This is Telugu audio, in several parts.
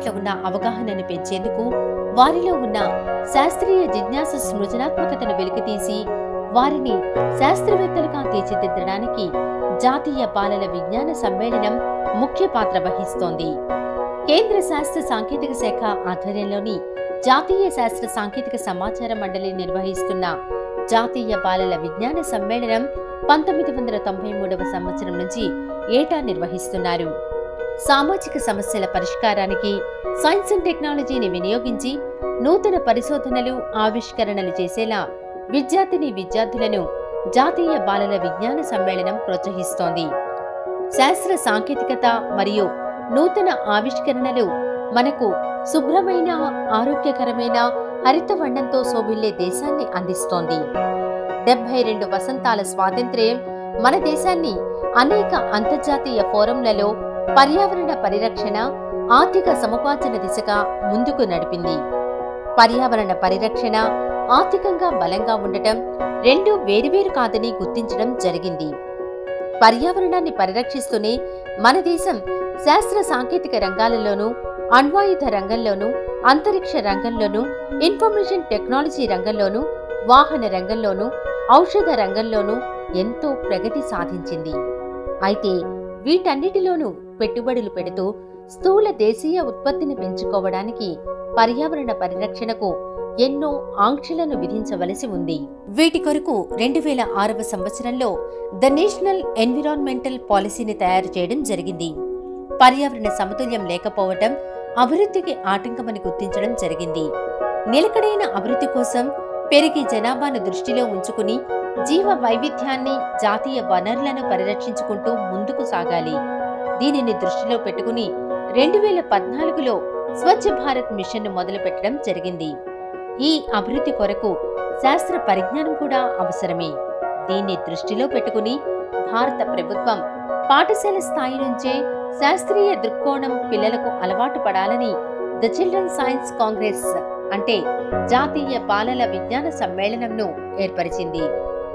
పట్ల ఉన్న అవగాహనను పెంచేందుకు వారిలో ఉన్న శాస్త్రీయ జిజ్ఞాస సృజనాత్మకతను వెలికితీసి వారిని శాస్త్రవేత్తలుగా తీర్చిదిద్దడానికి జాతీయ బాలల విజ్ఞాన సమ్మేళనం ముఖ్య పాత్ర వహిస్తోంది కేంద్ర శాస్త్ర సాంకేతిక శాఖ ఆధ్వర్యంలోని జాతీయ శాస్త్ర సాంకేతిక సమాచార మండలి నిర్వహిస్తున్న జాతీయ బాలల విజ్ఞాన సమ్మేళనం పంతొమ్మిది వందల తొంభై మూడవ సంవత్సరం నుంచి ఏటా నిర్వహిస్తున్నారు సామాజిక సమస్యల పరిష్కారానికి సైన్స్ అండ్ టెక్నాలజీని వినియోగించి నూతన పరిశోధనలు ఆవిష్కరణలు చేసేలా విద్యార్థిని విద్యార్థులను జాతీయ బాలల విజ్ఞాన సమ్మేళనం ప్రోత్సహిస్తోంది శాస్త్ర సాంకేతికత మరియు నూతన ఆవిష్కరణలు మనకు శుభ్రమైన ఆరోగ్యకరమైన హరిత వర్ణంతో శోభిల్లే దేశాన్ని అందిస్తోంది డెబ్బై రెండు వసంతాల స్వాతంత్ర్యం మన దేశాన్ని అనేక అంతర్జాతీయ ఫోరంలలో పర్యావరణ పరిరక్షణ ఆర్థిక సముపార్జన దిశగా ముందుకు నడిపింది పర్యావరణ పరిరక్షణ ఆర్థికంగా బలంగా ఉండటం రెండు వేరువేరు కాదని గుర్తించడం జరిగింది పర్యావరణాన్ని పరిరక్షిస్తూనే మన దేశం శాస్త్ర సాంకేతిక రంగాలలోనూ అణ్వాయుధ రంగంలోనూ అంతరిక్ష రంగంలోనూ ఇన్ఫర్మేషన్ టెక్నాలజీ రంగంలోనూ వాహన రంగంలోనూ ఔషధ రంగంలోనూ ఎంతో ప్రగతి సాధించింది అయితే వీటన్నిటిలోనూ పెట్టుబడులు పెడుతూ స్థూల దేశీయ ఉత్పత్తిని పెంచుకోవడానికి పర్యావరణ పరిరక్షణకు ఎన్నో ఆంక్షలను విధించవలసి ఉంది వీటి కొరకు రెండు వేల ఆరవ సంవత్సరంలో ద నేషనల్ ఎన్విరాన్మెంటల్ పాలసీని తయారు చేయడం జరిగింది పర్యావరణ సమతుల్యం లేకపోవటం అభివృద్ధికి ఆటంకమని గుర్తించడం జరిగింది నిలకడైన అభివృద్ధి కోసం పెరిగే జనాభాను దృష్టిలో ఉంచుకుని జీవ వైవిధ్యాన్ని జాతీయ వనరులను పరిరక్షించుకుంటూ ముందుకు సాగాలి దీనిని దృష్టిలో పెట్టుకుని రెండు వేల పద్నాలుగులో స్వచ్ఛ భారత్ మిషన్ను మొదలుపెట్టడం జరిగింది ఈ అభివృద్ధి కొరకు శాస్త్ర పరిజ్ఞానం కూడా అవసరమే దీన్ని దృష్టిలో పెట్టుకుని భారత ప్రభుత్వం పాఠశాల స్థాయి నుంచే శాస్త్రీయ దృక్కోణం పిల్లలకు అలవాటు పడాలని ద చిల్డ్రన్ సైన్స్ కాంగ్రెస్ అంటే జాతీయ బాలల విజ్ఞాన సమ్మేళనంను ఏర్పరిచింది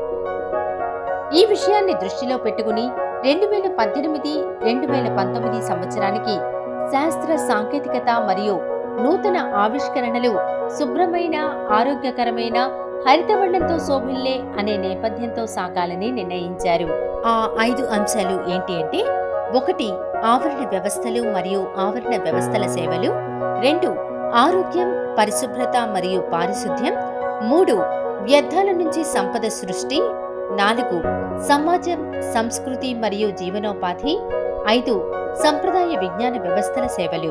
ఈ విషయాన్ని దృష్టిలో పెట్టుకుని రెండు వేల పద్దెనిమిది రెండు వేల పంతొమ్మిది సంవత్సరానికి శాస్త్ర సాంకేతికత మరియు నూతన ఆవిష్కరణలు శుభ్రమైన ఆరోగ్యకరమైన హరితవర్ణంతో శోభిల్లే అనే నేపథ్యంతో సాగాలని నిర్ణయించారు ఆ ఐదు అంశాలు ఏంటి అంటే ఒకటి ఆవరణ వ్యవస్థలు మరియు ఆవరణ వ్యవస్థల సేవలు రెండు ఆరోగ్యం పరిశుభ్రత మరియు పారిశుద్ధ్యం మూడు వ్యర్థాల నుంచి సంపద సృష్టి నాలుగు సమాజం సంస్కృతి మరియు జీవనోపాధి ఐదు సంప్రదాయ విజ్ఞాన వ్యవస్థల సేవలు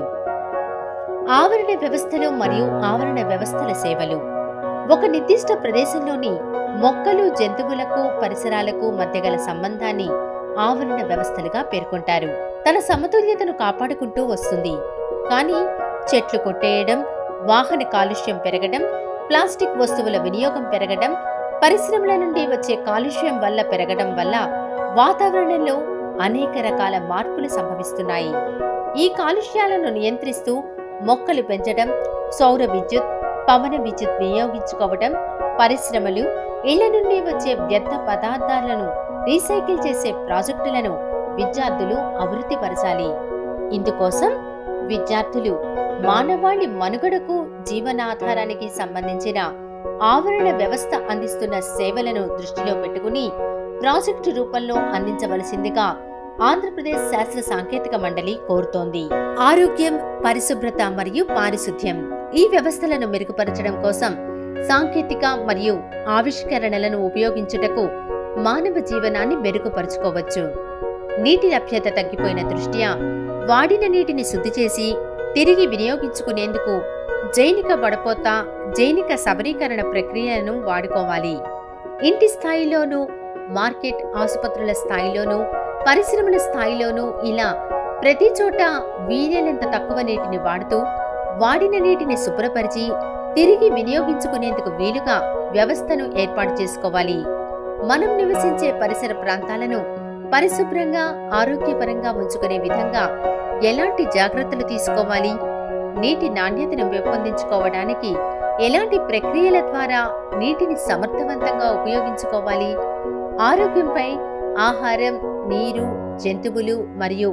ఆవరణ వ్యవస్థలు మరియు ఆవరణ వ్యవస్థల సేవలు ఒక నిర్దిష్ట ప్రదేశంలోని మొక్కలు జంతువులకు పరిసరాలకు మధ్య గల సంబంధాన్ని ఆవరణ వ్యవస్థలుగా పేర్కొంటారు తన సమతుల్యతను కాపాడుకుంటూ వస్తుంది కానీ చెట్లు కొట్టేయడం వాహన కాలుష్యం పెరగడం ప్లాస్టిక్ వస్తువుల వినియోగం పెరగడం పరిశ్రమల నుండి వచ్చే కాలుష్యం వల్ల పెరగడం వల్ల వాతావరణంలో అనేక రకాల మార్పులు సంభవిస్తున్నాయి ఈ కాలుష్యాలను నియంత్రిస్తూ మొక్కలు పెంచడం సౌర విద్యుత్ పవన విద్యుత్ వినియోగించుకోవడం పరిశ్రమలు ఇళ్ల నుండి వచ్చే వ్యర్థ పదార్థాలను రీసైకిల్ చేసే ప్రాజెక్టులను విద్యార్థులు అభివృద్ధి పరచాలి ఇందుకోసం విద్యార్థులు మానవాళి మనుగడకు జీవనాధారానికి సంబంధించిన ఆవరణ వ్యవస్థ అందిస్తున్న సేవలను దృష్టిలో పెట్టుకుని ప్రాజెక్టు రూపంలో అందించవలసిందిగా ఆంధ్రప్రదేశ్ శాస్త్ర సాంకేతిక మండలి కోరుతోంది ఆరోగ్యం పరిశుభ్రత మరియు పారిశుద్ధ్యం ఈ వ్యవస్థలను మెరుగుపరచడం కోసం సాంకేతిక మరియు ఆవిష్కరణలను ఉపయోగించుటకు మానవ జీవనాన్ని మెరుగుపరుచుకోవచ్చు నీటి లభ్యత తగ్గిపోయిన దృష్ట్యా వాడిన నీటిని శుద్ధి చేసి తిరిగి వినియోగించుకునేందుకు జైనిక వడపోత జైనిక సబరీకరణ ప్రక్రియలను వాడుకోవాలి ఇంటి స్థాయిలోనూ మార్కెట్ ఆసుపత్రుల స్థాయిలోనూ పరిశ్రమల స్థాయిలోనూ ఇలా ప్రతి చోట వీలైనంత తక్కువ నీటిని వాడుతూ వాడిన నీటిని శుభ్రపరిచి తిరిగి వినియోగించుకునేందుకు వీలుగా వ్యవస్థను ఏర్పాటు చేసుకోవాలి మనం నివసించే పరిసర ప్రాంతాలను పరిశుభ్రంగా ఆరోగ్యపరంగా ఉంచుకునే విధంగా ఎలాంటి జాగ్రత్తలు తీసుకోవాలి నీటి నాణ్యతను పెంపొందించుకోవడానికి ఎలాంటి ప్రక్రియల ద్వారా నీటిని సమర్థవంతంగా ఉపయోగించుకోవాలి ఆరోగ్యంపై ఆహారం నీరు జంతువులు మరియు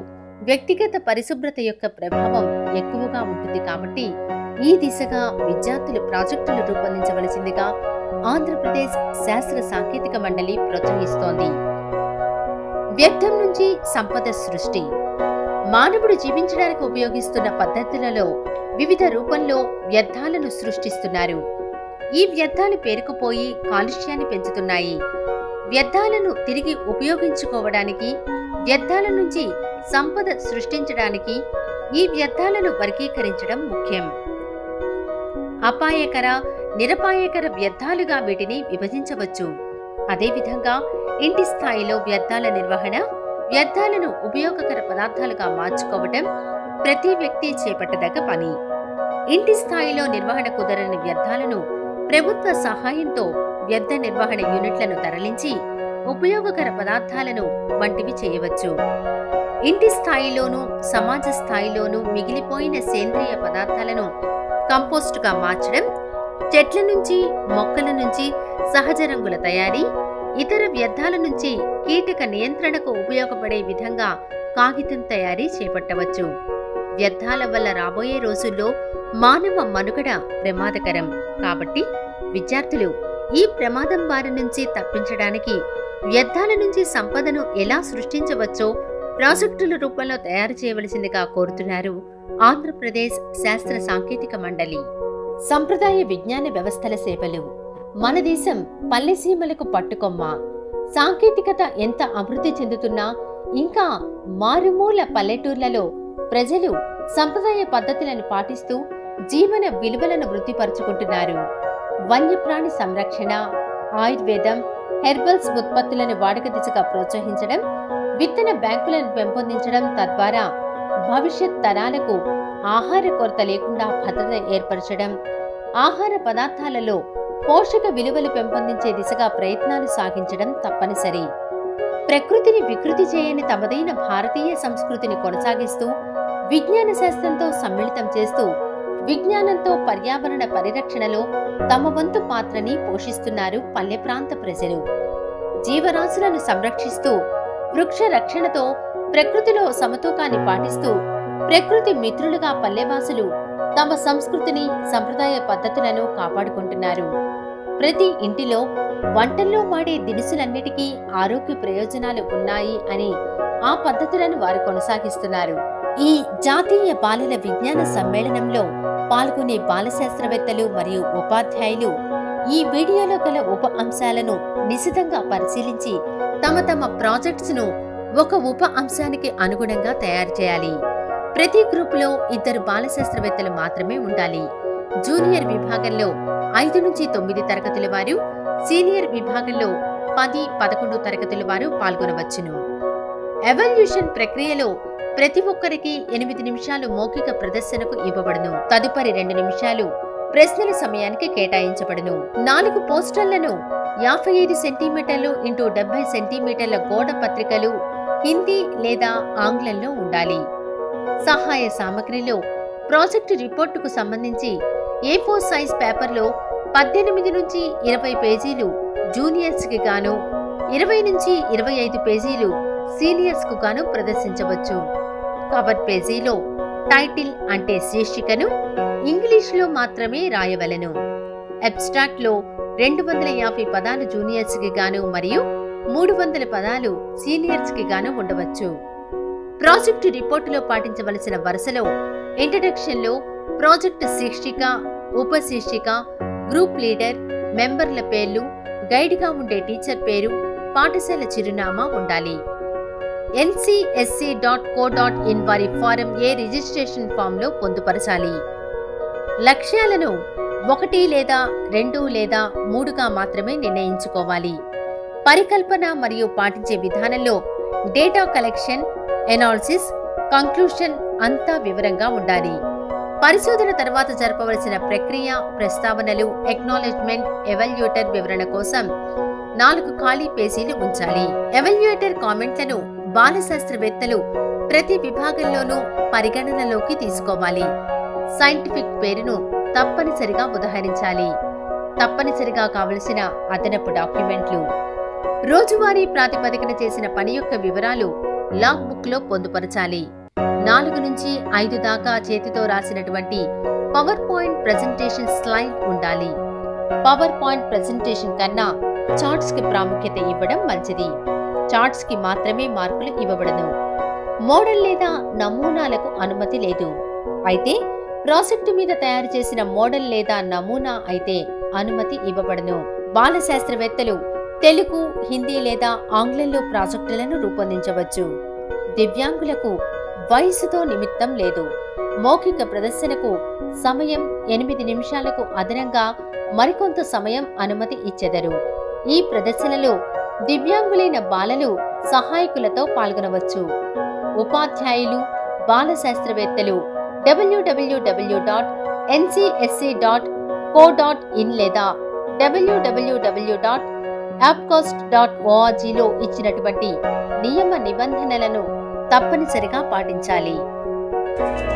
వ్యక్తిగత పరిశుభ్రత యొక్క ప్రభావం ఎక్కువగా ఉంటుంది కాబట్టి ఈ దిశగా విద్యార్థులు ప్రాజెక్టులు రూపొందించవలసిందిగా ఆంధ్రప్రదేశ్ శాస్త్ర సాంకేతిక మండలి ప్రోత్సహిస్తోంది వ్యర్థం నుంచి సంపద సృష్టి మానవుడు జీవించడానికి ఉపయోగిస్తున్న పద్ధతులలో వివిధ రూపంలో వ్యర్థాలను సృష్టిస్తున్నారు ఈ వ్యర్థాలు పేరుకుపోయి కాలుష్యాన్ని పెంచుతున్నాయి వ్యర్థాలను తిరిగి ఉపయోగించుకోవడానికి వ్యర్థాల నుంచి సంపద సృష్టించడానికి ఈ వ్యర్థాలను వర్గీకరించడం ముఖ్యం అపాయకర నిరపాయకర వ్యర్థాలుగా వీటిని విభజించవచ్చు అదేవిధంగా ఇంటి స్థాయిలో వ్యర్థాల నిర్వహణ వ్యర్థాలను ఉపయోగకర పదార్థాలుగా మార్చుకోవటం ప్రతి వ్యక్తి చేపట్టదగ్గ పని ఇంటి స్థాయిలో నిర్వహణ కుదరని వ్యర్థాలను ప్రభుత్వ సహాయంతో వ్యర్థ నిర్వహణ యూనిట్లను తరలించి ఉపయోగకర పదార్థాలను వంటివి చేయవచ్చు ఇంటి స్థాయిలోనూ సమాజ స్థాయిలోనూ మిగిలిపోయిన సేంద్రియ పదార్థాలను కంపోస్టుగా మార్చడం చెట్ల నుంచి మొక్కల నుంచి సహజ రంగుల తయారీ ఇతర వ్యర్థాల నుంచి కీటక నియంత్రణకు ఉపయోగపడే విధంగా కాగితం తయారీ చేపట్టవచ్చు వ్యర్థాల వల్ల రాబోయే రోజుల్లో మానవ మనుగడ ప్రమాదకరం కాబట్టి విద్యార్థులు ఈ ప్రమాదం బారి నుంచి తప్పించడానికి వ్యర్థాల నుంచి సంపదను ఎలా సృష్టించవచ్చో ప్రాజెక్టుల రూపంలో తయారు చేయవలసిందిగా కోరుతున్నారు ఆంధ్రప్రదేశ్ శాస్త్ర సాంకేతిక మండలి సంప్రదాయ విజ్ఞాన వ్యవస్థల సేవలు మన దేశం పల్లెసీమలకు పట్టుకొమ్మ సాంకేతికత ఎంత అభివృద్ధి చెందుతున్నా ఇంకా మారుమూల పల్లెటూర్లలో ప్రజలు సంప్రదాయ పద్ధతులను పాటిస్తూ జీవన విలువలను వృద్ధిపరుచుకుంటున్నారు వన్యప్రాణి సంరక్షణ ఆయుర్వేదం హెర్బల్స్ ఉత్పత్తులను వాడక దిశగా ప్రోత్సహించడం విత్తన బ్యాంకులను పెంపొందించడం తద్వారా భవిష్యత్ తరాలకు ఆహార కొరత లేకుండా భద్రత ఏర్పరచడం ఆహార పదార్థాలలో పోషక విలువలు పెంపొందించే దిశగా ప్రయత్నాలు సాగించడం తప్పనిసరి ప్రకృతిని వికృతి చేయని తమదైన భారతీయ సంస్కృతిని కొనసాగిస్తూ విజ్ఞాన శాస్త్రంతో సమ్మిళితం చేస్తూ విజ్ఞానంతో పర్యావరణ పరిరక్షణలో తమ వంతు పాత్రని పోషిస్తున్నారు పల్లె ప్రాంత ప్రజలు జీవరాశులను సంరక్షిస్తూ వృక్ష రక్షణతో ప్రకృతిలో సమతూకాన్ని పాటిస్తూ ప్రకృతి మిత్రులుగా పల్లెవాసులు తమ సంస్కృతిని సంప్రదాయ పద్ధతులను కాపాడుకుంటున్నారు ప్రతి ఇంటిలో వంటల్లో వాడే దినుసులన్నిటికీ ఆరోగ్య ప్రయోజనాలు ఉన్నాయి అని ఆ పద్ధతులను వారు కొనసాగిస్తున్నారు ఈ జాతీయ బాలల విజ్ఞాన సమ్మేళనంలో పాల్గొనే బాల శాస్త్రవేత్తలు మరియు ఉపాధ్యాయులు ఈ వీడియోలో గల ఉప అంశాలను నిశితంగా పరిశీలించి తమ తమ ప్రాజెక్ట్స్ ను ఒక ఉప అంశానికి అనుగుణంగా తయారు చేయాలి ప్రతి గ్రూపులో ఇద్దరు బాల శాస్త్రవేత్తలు మాత్రమే ఉండాలి జూనియర్ విభాగంలో ఐదు నుంచి తొమ్మిది తరగతుల వారు సీనియర్ విభాగంలో పది పదకొండు తరగతుల వారు పాల్గొనవచ్చును ఎవల్యూషన్ ప్రక్రియలో ప్రతి ఒక్కరికి ఎనిమిది నిమిషాలు మౌఖిక ప్రదర్శనకు ఇవ్వబడును తదుపరి రెండు నిమిషాలు ప్రశ్నల సమయానికి కేటాయించబడును నాలుగు పోస్టర్లను యాభై ఐదు సెంటీమీటర్లు ఇంటూ డెబ్బై సెంటీమీటర్ల గోడ పత్రికలు హిందీ లేదా ఆంగ్లంలో ఉండాలి సహాయ సామగ్రిలో ప్రాజెక్టు రిపోర్టుకు సంబంధించి ఏ ఫోర్ సైజ్ పేపర్లో పద్దెనిమిది నుంచి ఇరవై పేజీలు జూనియర్స్కి గాను ఇరవై నుంచి ఇరవై ఐదు పేజీలు సీనియర్స్కు గాను ప్రదర్శించవచ్చు కవర్ పేజీలో టైటిల్ అంటే శీర్షికను ఇంగ్లీష్లో మాత్రమే రాయవలెను అబ్స్ట్రాక్ట్లో రెండు వందల యాభై పదాలు జూనియర్స్కి గాను మరియు మూడు వందల పదాలు సీనియర్స్కి గాను ఉండవచ్చు ప్రాజెక్టు రిపోర్టులో పాటించవలసిన వరుసలో ఇంట్రడక్షన్లో ప్రాజెక్టు శీర్షిక ఉపశీర్షిక గ్రూప్ లీడర్ మెంబర్ల పేర్లు గైడ్గా ఉండే టీచర్ పేరు పాఠశాల చిరునామా ఉండాలి NCSC dot co dot in వారి ఫారం ఏ రిజిస్ట్రేషన్ ఫామ్లో పొందుపరచాలి లక్ష్యాలను ఒకటి లేదా రెండు లేదా మూడుగా మాత్రమే నిర్ణయించుకోవాలి పరికల్పన మరియు పాటించే విధానంలో డేటా కలెక్షన్ ఎనాలిసిస్ కంక్లూషన్ అంతా వివరంగా ఉండాలి పరిశోధన తర్వాత జరపవలసిన ప్రక్రియ ప్రస్తావనలు ఎక్నాలెడ్జ్మెంట్ ఎవల్యూటర్ వివరణ కోసం నాలుగు ఖాళీ పేజీలు ఉంచాలి ఎవల్యూటర్ కామెంట్లను బాల శాస్త్రవేత్తలు ప్రతి విభాగంలోనూ పరిగణనలోకి తీసుకోవాలి సైంటిఫిక్ పేరును తప్పనిసరిగా ఉదహరించాలి తప్పనిసరిగా కావలసిన అదనపు డాక్యుమెంట్లు రోజువారీ ప్రాతిపదికన చేసిన పని యొక్క వివరాలు లాగ్ బుక్ లో పొందుపరచాలి నాలుగు నుంచి ఐదు దాకా చేతితో రాసినటువంటి పవర్ పాయింట్ ప్రజెంటేషన్ స్లైడ్ ఉండాలి పవర్ పాయింట్ ప్రజెంటేషన్ కన్నా చార్ట్స్ కి ప్రాముఖ్యత ఇవ్వడం మంచిది చార్ట్స్ కి మాత్రమే మార్కులు ఇవ్వబడను మోడల్ లేదా నమూనాలకు అనుమతి లేదు అయితే ప్రాజెక్టు మీద తయారు చేసిన మోడల్ లేదా నమూనా అయితే అనుమతి ఇవ్వబడను బాల శాస్త్రవేత్తలు తెలుగు హిందీ లేదా ఆంగ్లంలో ప్రాజెక్టులను రూపొందించవచ్చు దివ్యాంగులకు వయసుతో నిమిత్తం లేదు మౌఖిక ప్రదర్శనకు సమయం ఎనిమిది నిమిషాలకు అదనంగా మరికొంత సమయం అనుమతి ఇచ్చెదరు ఈ ప్రదర్శనలో దివ్యాంగులైన బాలలు సహాయకులతో పాల్గొనవచ్చు ఉపాధ్యాయులు బాల శాస్త్రవేత్తలు W W W dot NCSC dot co dot in లేదా డబ్ల్యూడబ్ల్యూడబ్ల్యూ డాట్ యాప్కాస్ట్ డాట్ ఓఆర్జీలో ఇచ్చినటువంటి నియమ నిబంధనలను తప్పనిసరిగా పాటించాలి